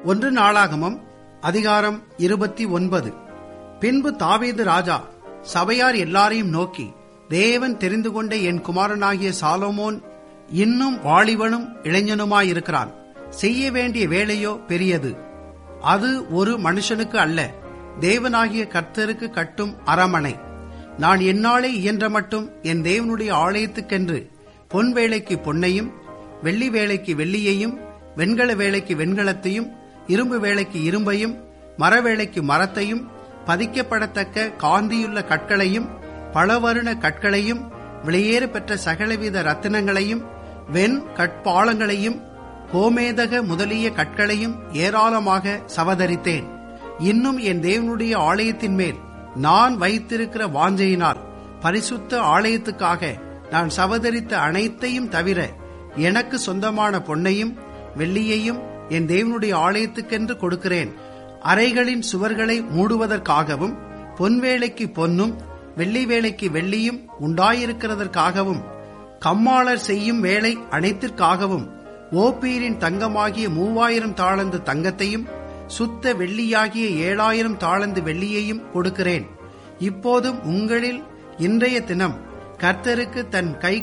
ஒன்று நாளாகமம் அதிகாரம் இருபத்தி ஒன்பது பின்பு தாவீது ராஜா சபையார் எல்லாரையும் நோக்கி தேவன் தெரிந்து கொண்ட என் குமாரனாகிய சாலோமோன் இன்னும் வாலிபனும் இளைஞனுமாயிருக்கிறான் செய்ய வேண்டிய வேலையோ பெரியது அது ஒரு மனுஷனுக்கு அல்ல தேவனாகிய கர்த்தருக்கு கட்டும் அரமனை நான் என்னாலே இயன்ற மட்டும் என் தேவனுடைய ஆலயத்துக்கென்று பொன் வேலைக்கு பொன்னையும் வெள்ளி வேலைக்கு வெள்ளியையும் வெண்கல வேலைக்கு வெண்கலத்தையும் இரும்பு வேலைக்கு இரும்பையும் மர வேலைக்கு மரத்தையும் பதிக்கப்படத்தக்க காந்தியுள்ள கற்களையும் பலவருண கற்களையும் விலையேறு பெற்ற சகலவித ரத்தினங்களையும் வெண் கட்பாளங்களையும் கோமேதக முதலிய கற்களையும் ஏராளமாக சவதரித்தேன் இன்னும் என் தேவனுடைய ஆலயத்தின் மேல் நான் வைத்திருக்கிற வாஞ்சையினால் பரிசுத்த ஆலயத்துக்காக நான் சவதரித்த அனைத்தையும் தவிர எனக்கு சொந்தமான பொன்னையும் வெள்ளியையும் என் தேவனுடைய ஆலயத்துக்கென்று கொடுக்கிறேன் அறைகளின் சுவர்களை மூடுவதற்காகவும் பொன்வேலைக்கு பொன்னும் வெள்ளி வேலைக்கு வெள்ளியும் உண்டாயிருக்கிறதற்காகவும் கம்மாளர் செய்யும் வேலை அனைத்திற்காகவும் ஓப்பீரின் தங்கமாகிய மூவாயிரம் தாளந்து தங்கத்தையும் சுத்த வெள்ளியாகிய ஏழாயிரம் தாளந்து வெள்ளியையும் கொடுக்கிறேன் இப்போதும் உங்களில் இன்றைய தினம் கர்த்தருக்கு தன் கை